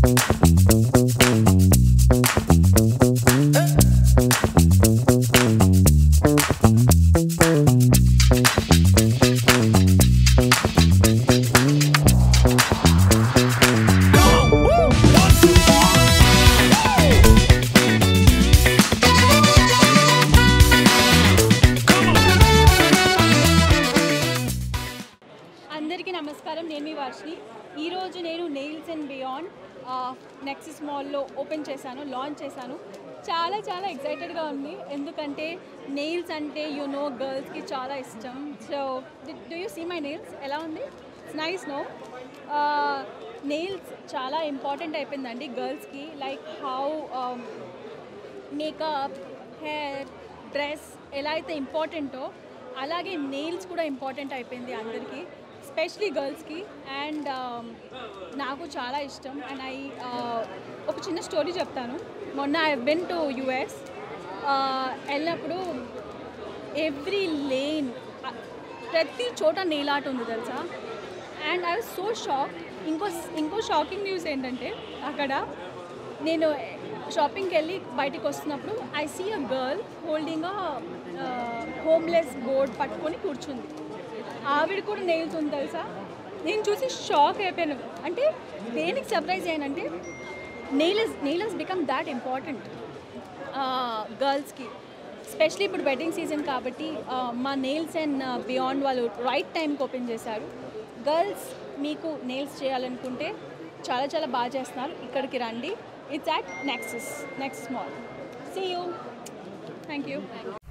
అందరికీ నమస్కారం నేను మీ వర్షిని ఈరోజు నేను నెయిల్స్ అండ్ బియాండ్ నెక్సస్ మాల్లో ఓపెన్ చేశాను లాంచ్ చేశాను చాలా చాలా ఎక్సైటెడ్గా ఉంది ఎందుకంటే నెయిల్స్ అంటే యు నో గర్ల్స్కి చాలా ఇష్టం so do you see my nails ఎలా ఉంది నైస్ నో నెయిల్స్ చాలా ఇంపార్టెంట్ అయిపోయిందండి గర్ల్స్కి like how makeup hair dress ఎలా అయితే ఇంపార్టెంటో అలాగే నెయిల్స్ కూడా ఇంపార్టెంట్ అయిపోయింది అందరికీ స్పెషలీ గర్ల్స్కి అండ్ నాకు చాలా ఇష్టం అండ్ ఐ ఒక చిన్న స్టోరీ చెప్తాను మొన్న ఐ బెన్ టు యుఎస్ వెళ్ళినప్పుడు ఎవ్రీ లేన్ ప్రతి చోట నెయిల్ ఆర్ట్ ఉంది తెలుసా and I was so shock ఇంకో ఇంకో షాకింగ్ న్యూస్ ఏంటంటే అక్కడ నేను షాపింగ్కి వెళ్ళి బయటికి వస్తున్నప్పుడు I see a girl holding a homeless board పట్టుకొని కూర్చుంది ఆవిడ కూడా నెయిల్స్ ఉంది తెలుసా నేను చూసి షాక్ అయిపోయాను అంటే దేనికి సర్ప్రైజ్ అయ్యానంటే nail nail has become that important గర్ల్స్కి స్పెషలీ ఇప్పుడు వెడ్డింగ్ సీజన్ కాబట్టి ఆ, మా నెయిల్స్ అండ్ బియాండ్ వాళ్ళు రైట్ టైంకి ఓపెన్ చేశారు గర్ల్స్ మీకు నెయిల్స్ చేయాలనుకుంటే చాలా చాలా బాగా చేస్తున్నారు ఇక్కడికి రండి it's at Nexus next mall see you thank you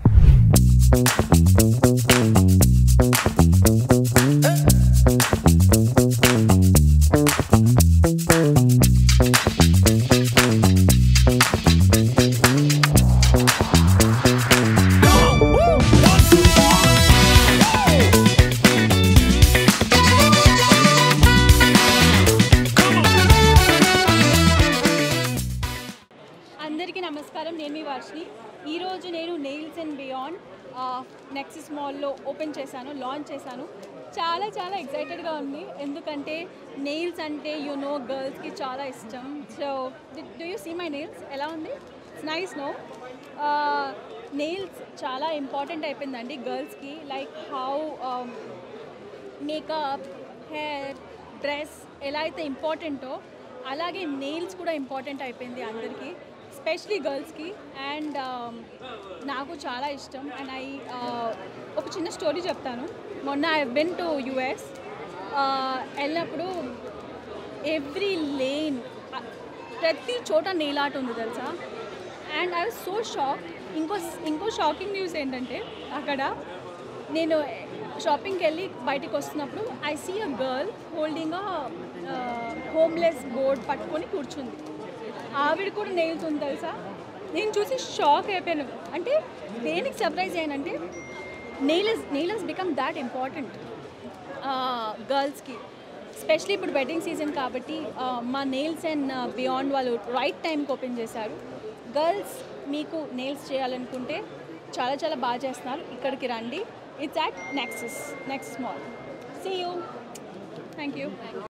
అందరికీ నమస్కారం నేను మీ వర్షిని ఈరోజు నేను నెయిల్స్ అండ్ బియాండ్ నెక్సస్ మాల్లో ఓపెన్ చేశాను లాంచ్ చేశాను చాలా చాలా ఎక్సైటెడ్గా ఉంది ఎందుకంటే నెయిల్స్ అంటే యు నో గర్ల్స్కి చాలా ఇష్టం so do you see my nails ఎలా ఉంది నైస్ నో నెయిల్స్ చాలా ఇంపార్టెంట్ అయిపోయిందండి గర్ల్స్కి like how makeup hair dress ఎలా అయితే ఇంపార్టెంటో అలాగే నెయిల్స్ కూడా ఇంపార్టెంట్ అయిపోయింది అందరికీ స్పెషలీ గర్ల్స్కి అండ్ నాకు చాలా ఇష్టం అండ్ ఐ ఒక చిన్న స్టోరీ చెప్తాను మొన్న ఐ బెన్ టు యుఎస్ వెళ్ళినప్పుడు ఎవ్రీ లేన్ ప్రతి చోట నెయిల్ ఆర్ట్ ఉంది తెలుసా and I was so shock ఇంకో ఇంకో షాకింగ్ న్యూస్ ఏంటంటే అక్కడ నేను షాపింగ్కి వెళ్ళి బయటికి వస్తున్నప్పుడు I see a girl holding a homeless board పట్టుకొని కూర్చుంది ఆవిడ కూడా నెయిల్స్ ఉంది తెలుసా నేను చూసి షాక్ అయిపోయాను అంటే దేనికి సర్ప్రైజ్ అయ్యానంటే nail nail has become that important గర్ల్స్కి స్పెషలీ ఇప్పుడు వెడ్డింగ్ సీజన్ కాబట్టి ఆ, మా నెయిల్స్ అండ్ బియాండ్ వాళ్ళు రైట్ టైంకి ఓపెన్ చేశారు గర్ల్స్ మీకు నెయిల్స్ చేయాలనుకుంటే చాలా చాలా బాగా చేస్తున్నారు ఇక్కడికి రండి it's at Nexus next mall see you thank you